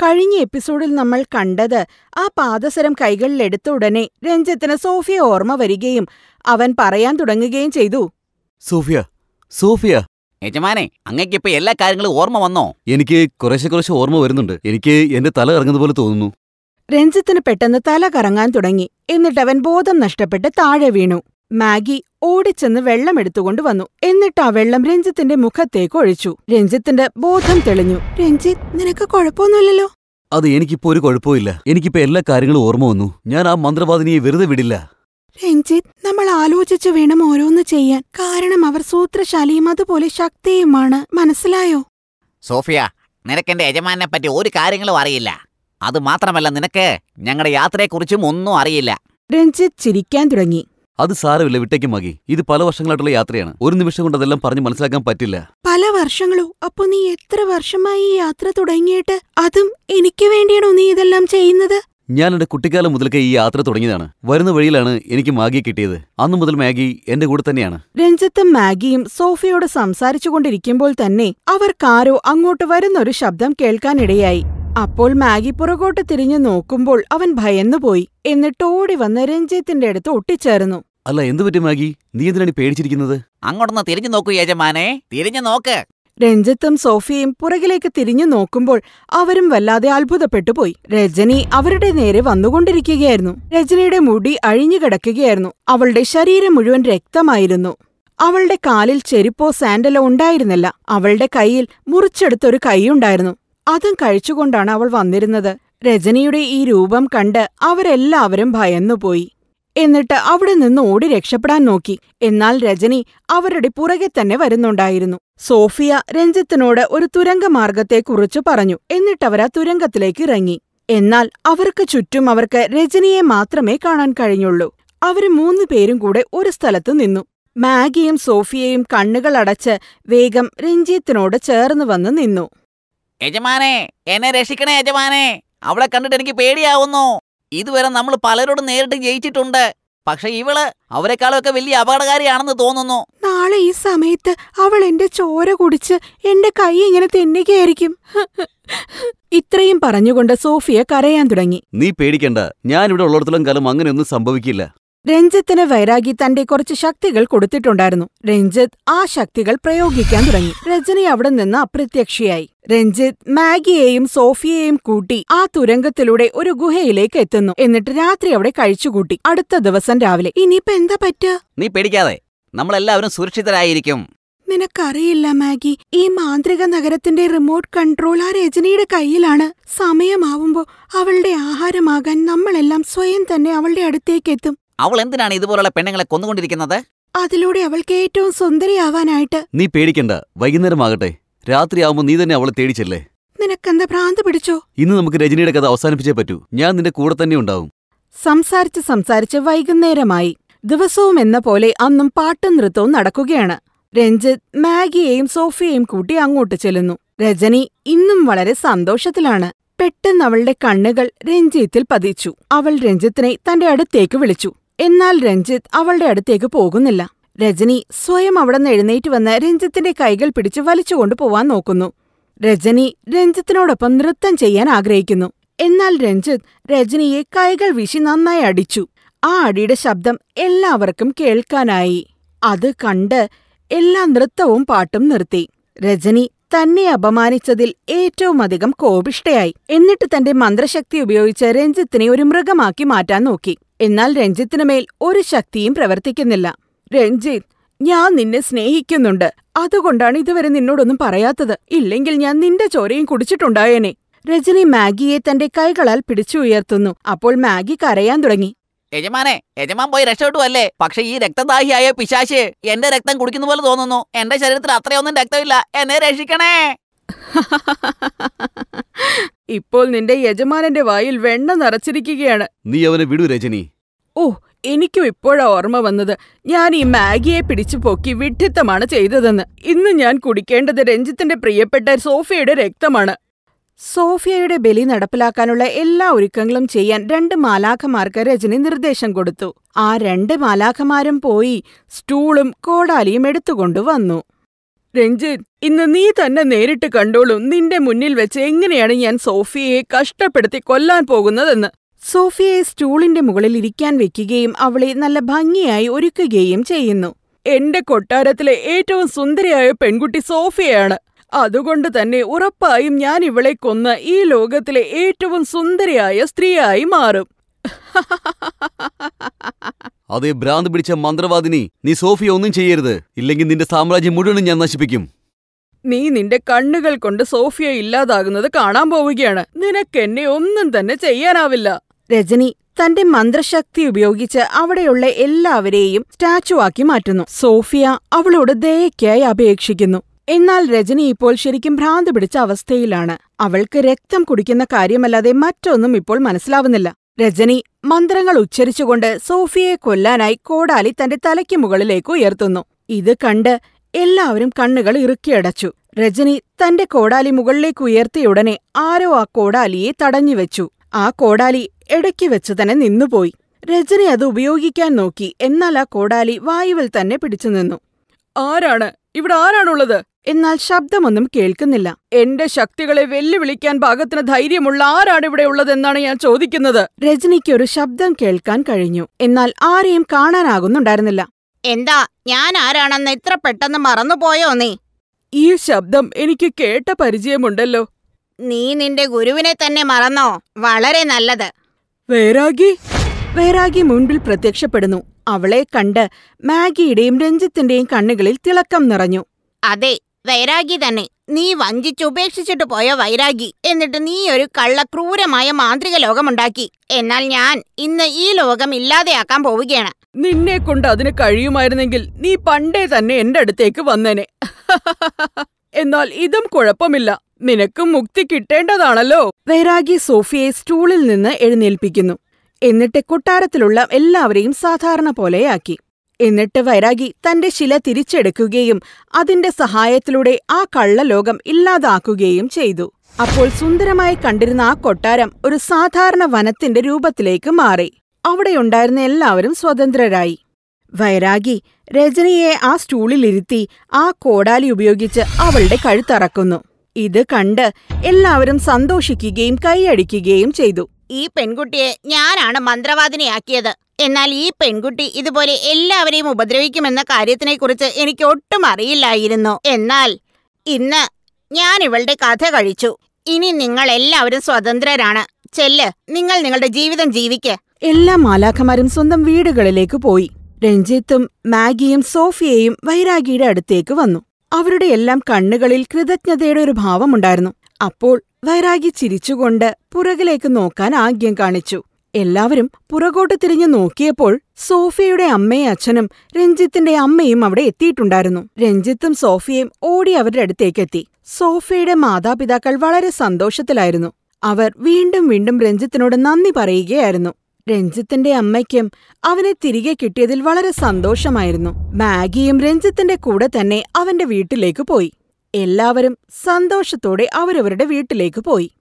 കഴിഞ്ഞ എപ്പിസോഡിൽ നമ്മൾ കണ്ടത് ആ പാദസരം കൈകളിലെടുത്ത ഉടനെ രഞ്ജിത്തിന് സോഫിയ ഓർമ്മ വരികയും അവൻ പറയാൻ തുടങ്ങുകയും ചെയ്തു സോഫിയ സോഫിയ യജമാനെ അങ്ങയ്ക്കിപ്പോ എല്ലാ കാര്യങ്ങളും ഓർമ്മ വന്നോ എനിക്ക് കുറേശ്ശെ കുറേശ്ശെ ഓർമ്മ വരുന്നുണ്ട് എനിക്ക് എന്റെ തല ഇറങ്ങുന്ന പോലെ തോന്നുന്നു രഞ്ജിത്തിന് പെട്ടെന്ന് തല കറങ്ങാൻ തുടങ്ങി എന്നിട്ടവൻ ബോധം നഷ്ടപ്പെട്ട് താഴെ വീണു മാഗി ഓടിച്ചെന്ന് വെള്ളം എടുത്തുകൊണ്ട് വന്നു എന്നിട്ട് ആ വെള്ളം രഞ്ജിത്തിന്റെ മുഖത്തേക്ക് ഒഴിച്ചു രഞ്ജിത്തിന്റെ ബോധം തെളിഞ്ഞു രഞ്ജിത്ത് നിനക്ക് കുഴപ്പമൊന്നുമില്ലല്ലോ അത് എനിക്കിപ്പോ ഒരു കുഴപ്പമില്ല എനിക്കിപ്പോ എല്ലാ കാര്യങ്ങളും ഓർമ്മ വന്നു ഞാൻ ആ മന്ത്രവാദിനിയെ വെറുതെ വിടില്ല രഞ്ജിത്ത് നമ്മൾ ആലോചിച്ചു വേണം ഓരോന്ന് ചെയ്യാൻ കാരണം അവർ സൂത്രശാലിയും അതുപോലെ ശക്തിയുമാണ് മനസ്സിലായോ സോഫിയ നിനക്കെന്റെ യജമാനെ പറ്റി ഒരു കാര്യങ്ങളും അറിയില്ല അത് മാത്രമല്ല നിനക്ക് ഞങ്ങളുടെ യാത്രയെക്കുറിച്ചും ഒന്നും അറിയില്ല രഞ്ജിത്ത് ചിരിക്കാൻ തുടങ്ങി അത് സാരമില്ല വിട്ടേക്ക് മകി ഇത് പല വർഷങ്ങളായിട്ടുള്ള യാത്രയാണ് ഒരു നിമിഷം കൊണ്ട് അതെല്ലാം പറഞ്ഞ് മനസ്സിലാക്കാൻ പറ്റില്ല പല വർഷങ്ങളോ അപ്പൊ നീ എത്ര വർഷമായി ഈ യാത്ര തുടങ്ങിയിട്ട് അതും എനിക്ക് വേണ്ടിയാണോ നീ ഇതെല്ലാം ചെയ്യുന്നത് ഞാൻ എന്റെ കുട്ടിക്കാലം മുതൽക്കേ ഈ യാത്ര തുടങ്ങിയതാണ് വരുന്ന വഴിയിലാണ് എനിക്ക് മാഗിയെ കിട്ടിയത് അന്നു മുതൽ മാഗി എന്റെ കൂടെ തന്നെയാണ് രഞ്ജിത്തും മാഗിയും സോഫിയോട് സംസാരിച്ചുകൊണ്ടിരിക്കുമ്പോൾ തന്നെ അവർക്കാരോ അങ്ങോട്ട് വരുന്നൊരു ശബ്ദം കേൾക്കാനിടയായി അപ്പോൾ മാഗി പുറകോട്ട് തിരിഞ്ഞു നോക്കുമ്പോൾ അവൻ ഭയന്നുപോയി എന്നിട്ട് ഓടി വന്ന് രഞ്ജിത്തിന്റെ അടുത്ത് ഒട്ടിച്ചേർന്നു അല്ല എന്തു പറ്റി മാഗി നീ എന്തിനാണ് ഈ പേടിച്ചിരിക്കുന്നത് അങ്ങോട്ടൊന്ന് തിരിഞ്ഞു നോക്കൂ യജമാനെ തിരിഞ്ഞു നോക്ക് രഞ്ജിത്തും സോഫിയയും പുറകിലേക്ക് തിരിഞ്ഞു നോക്കുമ്പോൾ അവരും വല്ലാതെ അത്ഭുതപ്പെട്ടുപോയി രജനി അവരുടെ നേരെ വന്നുകൊണ്ടിരിക്കുകയായിരുന്നു രജനിയുടെ മുടി അഴിഞ്ഞു കിടക്കുകയായിരുന്നു അവളുടെ ശരീരം മുഴുവൻ രക്തമായിരുന്നു അവളുടെ കാലിൽ ചെരുപ്പോ സാൻഡലോ ഉണ്ടായിരുന്നില്ല അവളുടെ കയ്യിൽ മുറിച്ചെടുത്തൊരു കൈയുണ്ടായിരുന്നു അതും കഴിച്ചുകൊണ്ടാണ് അവൾ വന്നിരുന്നത് രജനിയുടെ ഈ രൂപം കണ്ട് അവരെല്ലാവരും ഭയന്നുപോയി എന്നിട്ട് അവിടെ നിന്ന് ഓടി രക്ഷപ്പെടാൻ നോക്കി എന്നാൽ രജനി അവരുടെ പുറകെ തന്നെ വരുന്നുണ്ടായിരുന്നു സോഫിയ രഞ്ജിത്തിനോട് ഒരു തുരങ്കമാർഗത്തെക്കുറിച്ച് പറഞ്ഞു എന്നിട്ടവർ ആ തുരങ്കത്തിലേക്ക് ഇറങ്ങി എന്നാൽ അവർക്ക് ചുറ്റും അവർക്ക് രജനിയെ മാത്രമേ കാണാൻ കഴിഞ്ഞുള്ളൂ അവര് മൂന്നു പേരും കൂടെ ഒരു സ്ഥലത്ത് നിന്നു മാഗിയും സോഫിയയും കണ്ണുകൾ അടച്ച് വേഗം രഞ്ജിത്തിനോട് ചേർന്ന് വന്ന് നിന്നു യജമാനെ എന്നെ രക്ഷിക്കണേ യജമാനെ അവളെ കണ്ടിട്ട് എനിക്ക് പേടിയാവുന്നു ഇതുവരെ നമ്മൾ പലരോടും നേരിട്ട് ജയിച്ചിട്ടുണ്ട് പക്ഷെ ഇവള് അവരെക്കാളൊക്കെ വലിയ അപകടകാരിയാണെന്ന് തോന്നുന്നു നാളെ ഈ സമയത്ത് അവൾ എന്റെ ചോര കുടിച്ച് എന്റെ കൈ ഇങ്ങനെ തെന്നുകയായിരിക്കും ഇത്രയും പറഞ്ഞുകൊണ്ട് സോഫിയ കരയാൻ തുടങ്ങി നീ പേടിക്കണ്ട ഞാൻ ഇവിടെ ഉള്ളിടത്തോളം കാലം അങ്ങനെയൊന്നും സംഭവിക്കില്ല രഞ്ജിത്തിന് വൈരാഗി തന്റെ കുറച്ച് ശക്തികൾ കൊടുത്തിട്ടുണ്ടായിരുന്നു രഞ്ജിത്ത് ആ ശക്തികൾ പ്രയോഗിക്കാൻ തുടങ്ങി രജനി അവിടെ നിന്ന് അപ്രത്യക്ഷയായി രഞ്ജിത്ത് മാഗിയെയും സോഫിയയെയും കൂട്ടി ആ തുരങ്കത്തിലൂടെ ഒരു ഗുഹയിലേക്ക് എത്തുന്നു എന്നിട്ട് രാത്രി അവിടെ കഴിച്ചുകൂട്ടി അടുത്ത ദിവസം രാവിലെ ഇനിയിപ്പോ എന്താ പറ്റുക നീ പേടിക്കാതെ നമ്മളെല്ലാവരും സുരക്ഷിതരായിരിക്കും നിനക്കറിയില്ല മാഗി ഈ മാന്ത്രിക നഗരത്തിന്റെ റിമോട്ട് കൺട്രോൾ ആ രജനിയുടെ കയ്യിലാണ് സമയമാവുമ്പോ അവളുടെ ആഹാരമാകാൻ നമ്മളെല്ലാം സ്വയം തന്നെ അവളുടെ അടുത്തേക്ക് എത്തും അവൾ എന്തിനാണ് ഇതുപോലുള്ള പെണ്ണുങ്ങളെ കൊന്നുകൊണ്ടിരിക്കുന്നത് അതിലൂടെ അവൾക്ക് ഏറ്റവും സുന്ദരിയാവാനായിട്ട് നീ പേടിക്കണ്ട വൈകുന്നേരമാകട്ടെ രാത്രിയാവുമ്പോൾ നീ തന്നെ അവളെ തേടിച്ചല്ലേ നിനക്കെന്താ ഭ്രാന്ത് പിടിച്ചോ ഇന്ന് നമുക്ക് രജനിയുടെ കഥ അവസാനിപ്പിച്ചേ പറ്റൂ ഞാൻ നിന്റെ കൂടെ തന്നെ ഉണ്ടാവും സംസാരിച്ച് സംസാരിച്ച് വൈകുന്നേരമായി ദിവസവും എന്ന പോലെ അന്നും പാട്ടും നൃത്തവും നടക്കുകയാണ് രഞ്ജിത്ത് മാഗിയെയും സോഫിയയും കൂട്ടി അങ്ങോട്ട് ചെല്ലുന്നു രജനി ഇന്നും വളരെ സന്തോഷത്തിലാണ് പെട്ടെന്ന് അവളുടെ കണ്ണുകൾ രഞ്ജിത്തിൽ പതിച്ചു അവൾ രഞ്ജിത്തിനെ തന്റെ അടുത്തേക്ക് വിളിച്ചു എന്നാൽ രഞ്ജിത്ത് അവളുടെ അടുത്തേക്ക് പോകുന്നില്ല രജനി സ്വയം അവിടെ നിന്ന് എഴുന്നേറ്റ് വന്ന് രഞ്ജിത്തിന്റെ കൈകൾ പിടിച്ച് വലിച്ചുകൊണ്ടു പോവാൻ നോക്കുന്നു രജനി രഞ്ജിത്തിനോടൊപ്പം നൃത്തം ചെയ്യാൻ ആഗ്രഹിക്കുന്നു എന്നാൽ രഞ്ജിത്ത് രജനിയെ കൈകൾ വീശി നന്നായി അടിച്ചു ആ അടിയുടെ ശബ്ദം എല്ലാവർക്കും കേൾക്കാനായി അത് കണ്ട് എല്ലാ നൃത്തവും പാട്ടും നിർത്തി രജനി തന്നെ അപമാനിച്ചതിൽ ഏറ്റവും അധികം കോപിഷ്ടയായി എന്നിട്ട് തന്റെ മന്ത്രശക്തി ഉപയോഗിച്ച് രഞ്ജിത്തിനെ ഒരു മൃഗമാക്കി മാറ്റാൻ നോക്കി എന്നാൽ രഞ്ജിത്തിന് മേൽ ഒരു ശക്തിയും പ്രവർത്തിക്കുന്നില്ല രഞ്ജിത്ത് ഞാൻ നിന്നെ സ്നേഹിക്കുന്നുണ്ട് അതുകൊണ്ടാണ് ഇതുവരെ നിന്നോടൊന്നും പറയാത്തത് ഇല്ലെങ്കിൽ ഞാൻ നിന്റെ ചോരയും കുടിച്ചിട്ടുണ്ടായേനെ രജനി മാഗിയെ തന്റെ കൈകളാൽ പിടിച്ചു ഉയർത്തുന്നു അപ്പോൾ മാഗി കരയാൻ തുടങ്ങി യജമാനെ യജമാൻ പോയി രക്ഷപ്പെട്ടു അല്ലേ പക്ഷെ ഈ രക്തദാഹിയായ പിശാശ് എന്റെ രക്തം കുടിക്കുന്ന പോലെ തോന്നുന്നു എന്റെ ശരീരത്തിൽ അത്രയൊന്നും രക്തമില്ല എന്നെ രക്ഷിക്കണേ ഇപ്പോൾ നിന്റെ യജമാനന്റെ വായിൽ വെണ്ണ നിറച്ചിരിക്കുകയാണ് നീ അവനെ വിടൂ രജനി ഓ എനിക്കും ഇപ്പോഴാ ഓർമ്മ വന്നത് ഞാൻ ഈ മാഗിയെ പിടിച്ചു പൊക്കി വിഡ്ഢിത്തമാണ് ചെയ്തതെന്ന് ഇന്ന് ഞാൻ കുടിക്കേണ്ടത് രഞ്ജിത്തിന്റെ പ്രിയപ്പെട്ട സോഫിയയുടെ രക്തമാണ് സോഫിയയുടെ ബലി നടപ്പിലാക്കാനുള്ള എല്ലാ ഒരുക്കങ്ങളും ചെയ്യാൻ രണ്ട് മാലാഖമാർക്ക് രജനി നിർദ്ദേശം കൊടുത്തു ആ രണ്ട് മാലാഖമാരും പോയി സ്റ്റൂളും കോടാലിയും എടുത്തുകൊണ്ടുവന്നു രഞ്ജിത്ത് ഇന്ന് നീ തന്നെ നേരിട്ട് കണ്ടോളൂ നിന്റെ മുന്നിൽ വെച്ച് എങ്ങനെയാണ് ഞാൻ സോഫിയയെ കഷ്ടപ്പെടുത്തി കൊല്ലാൻ പോകുന്നതെന്ന് സോഫിയയെ സ്റ്റൂളിന്റെ മുകളിൽ ഇരിക്കാൻ വെക്കുകയും അവളെ നല്ല ഭംഗിയായി ഒരുക്കുകയും ചെയ്യുന്നു എന്റെ കൊട്ടാരത്തിലെ ഏറ്റവും സുന്ദരിയായ പെൺകുട്ടി സോഫിയയാണ് അതുകൊണ്ട് തന്നെ ഉറപ്പായും ഞാൻ ഇവളെ കൊന്ന് ഈ ലോകത്തിലെ ഏറ്റവും സുന്ദരിയായ സ്ത്രീയായി മാറും അതേ ഭ്രാന്ത് പിടിച്ച മന്ത്രവാദിനി നീ സോഫിയ ഒന്നും ചെയ്യരുത് ഇല്ലെങ്കിൽ നിന്റെ സാമ്രാജ്യം മുഴുവനും ഞാൻ നശിപ്പിക്കും നീ നിന്റെ കണ്ണുകൾ കൊണ്ട് സോഫിയ ഇല്ലാതാകുന്നത് കാണാൻ പോവുകയാണ് നിനക്ക് എന്നെ ഒന്നും തന്നെ ചെയ്യാനാവില്ല രജനി തന്റെ മന്ത്രശക്തി ഉപയോഗിച്ച് അവിടെയുള്ള എല്ലാവരെയും സ്റ്റാച്ചു ആക്കി മാറ്റുന്നു സോഫിയ അവളോട് ദയയ്ക്കായി അപേക്ഷിക്കുന്നു എന്നാൽ രജനി ഇപ്പോൾ ശരിക്കും ഭ്രാന്ത് പിടിച്ച അവസ്ഥയിലാണ് അവൾക്ക് രക്തം കുടിക്കുന്ന കാര്യമല്ലാതെ മറ്റൊന്നും ഇപ്പോൾ മനസ്സിലാവുന്നില്ല രജനി മന്ത്രങ്ങൾ ഉച്ചരിച്ചുകൊണ്ട് സോഫിയയെ കൊല്ലാനായി കോടാലി തന്റെ തലയ്ക്ക് മുകളിലേക്ക് ഉയർത്തുന്നു ഇത് കണ്ട് എല്ലാവരും കണ്ണുകൾ ഇറുക്കിയടച്ചു രജനി തന്റെ കോടാലി മുകളിലേക്ക് ഉയർത്തിയുടനെ ആരോ ആ കോടാലിയെ തടഞ്ഞുവെച്ചു ആ കോടാലി ഇടയ്ക്ക് വെച്ച് തന്നെ നിന്നുപോയി രജനി അത് ഉപയോഗിക്കാൻ നോക്കി എന്നാൽ ആ കോടാലി വായുവിൽ തന്നെ പിടിച്ചു നിന്നു ആരാണ് ഇവിടെ ആരാണുള്ളത് എന്നാൽ ശബ്ദമൊന്നും കേൾക്കുന്നില്ല എന്റെ ശക്തികളെ വെല്ലുവിളിക്കാൻ പാകത്തിന് ധൈര്യമുള്ള ആരാണ് ഇവിടെ ഉള്ളതെന്നാണ് ഞാൻ ചോദിക്കുന്നത് രജനിക്ക് ഒരു ശബ്ദം കേൾക്കാൻ കഴിഞ്ഞു എന്നാൽ ആരെയും കാണാനാകുന്നുണ്ടായിരുന്നില്ല എന്താ ഞാൻ ആരാണെന്ന് ഇത്ര പെട്ടെന്ന് മറന്നുപോയോ നീ ഈ ശബ്ദം എനിക്ക് കേട്ട പരിചയമുണ്ടല്ലോ നീ നിന്റെ ഗുരുവിനെ തന്നെ മറന്നോ വളരെ നല്ലത് വേരാഗി വേരാഗി മുൻപിൽ പ്രത്യക്ഷപ്പെടുന്നു അവളെ കണ്ട് മാഗിയുടെയും രഞ്ജിത്തിന്റെയും കണ്ണുകളിൽ തിളക്കം നിറഞ്ഞു അതെ വൈരാഗി തന്നെ നീ വഞ്ചിച്ചുപേക്ഷിച്ചിട്ട് പോയ വൈരാഗി എന്നിട്ട് നീ ഒരു കള്ള ക്രൂരമായ മാന്ത്രിക ലോകമുണ്ടാക്കി എന്നാൽ ഞാൻ ഇന്ന് ഈ ലോകം ഇല്ലാതെയാക്കാൻ പോവുകയാണ് നിന്നെ കൊണ്ട് അതിന് കഴിയുമായിരുന്നെങ്കിൽ നീ പണ്ടേ തന്നെ എന്റെ അടുത്തേക്ക് വന്നേനെ എന്നാൽ ഇതും കുഴപ്പമില്ല നിനക്കും മുക്തി കിട്ടേണ്ടതാണല്ലോ വൈരാഗി സോഫിയെ സ്റ്റൂളിൽ നിന്ന് എഴുന്നേൽപ്പിക്കുന്നു എന്നിട്ട് കൊട്ടാരത്തിലുള്ള എല്ലാവരെയും സാധാരണ പോലെയാക്കി എന്നിട്ട് വൈരാഗി തന്റെ ശില തിരിച്ചെടുക്കുകയും അതിന്റെ സഹായത്തിലൂടെ ആ കള്ളലോകം ഇല്ലാതാക്കുകയും ചെയ്തു അപ്പോൾ സുന്ദരമായി കണ്ടിരുന്ന ആ കൊട്ടാരം ഒരു സാധാരണ വനത്തിന്റെ രൂപത്തിലേക്ക് മാറി അവിടെയുണ്ടായിരുന്ന എല്ലാവരും സ്വതന്ത്രരായി വൈരാഗി രജനിയെ ആ സ്റ്റൂളിലിരുത്തി ആ കോടാലി ഉപയോഗിച്ച് അവളുടെ കഴുത്തറക്കുന്നു ഇത് കണ്ട് എല്ലാവരും സന്തോഷിക്കുകയും കൈയടിക്കുകയും ചെയ്തു ഈ പെൺകുട്ടിയെ ഞാനാണ് മന്ത്രവാദിനിയാക്കിയത് എന്നാൽ ഈ പെൺകുട്ടി ഇതുപോലെ എല്ലാവരെയും ഉപദ്രവിക്കുമെന്ന കാര്യത്തിനെക്കുറിച്ച് എനിക്ക് ഒട്ടും അറിയില്ലായിരുന്നു എന്നാൽ ഇന്ന് ഞാൻ ഇവളുടെ കഥ കഴിച്ചു ഇനി നിങ്ങൾ എല്ലാവരും സ്വതന്ത്രരാണ് ചെല്ല് നിങ്ങൾ നിങ്ങളുടെ ജീവിതം ജീവിക്ക് എല്ലാ മാലാഖമാരും സ്വന്തം വീടുകളിലേക്ക് പോയി രഞ്ജിത്തും മാഗിയും സോഫിയയും വൈരാഗിയുടെ അടുത്തേക്ക് വന്നു അവരുടെ എല്ലാം കണ്ണുകളിൽ കൃതജ്ഞതയുടെ ഒരു ഭാവമുണ്ടായിരുന്നു അപ്പോൾ വൈരാഗി ചിരിച്ചുകൊണ്ട് പുറകിലേക്ക് നോക്കാൻ ആഗ്യം കാണിച്ചു എല്ലാവരും പുറകോട്ട് തിരിഞ്ഞു നോക്കിയപ്പോൾ സോഫിയയുടെ അമ്മയും അച്ഛനും രഞ്ജിത്തിന്റെ അമ്മയും അവിടെ എത്തിയിട്ടുണ്ടായിരുന്നു രഞ്ജിത്തും സോഫിയയും ഓടി അവരുടെ അടുത്തേക്കെത്തി സോഫിയയുടെ മാതാപിതാക്കൾ വളരെ സന്തോഷത്തിലായിരുന്നു അവർ വീണ്ടും വീണ്ടും രഞ്ജിത്തിനോട് നന്ദി പറയുകയായിരുന്നു രഞ്ജിത്തിന്റെ അമ്മയ്ക്കും അവനെ തിരികെ കിട്ടിയതിൽ വളരെ സന്തോഷമായിരുന്നു മാഗിയും രഞ്ജിത്തിന്റെ കൂടെ തന്നെ അവന്റെ വീട്ടിലേക്ക് പോയി എല്ലാവരും സന്തോഷത്തോടെ അവരവരുടെ വീട്ടിലേക്ക് പോയി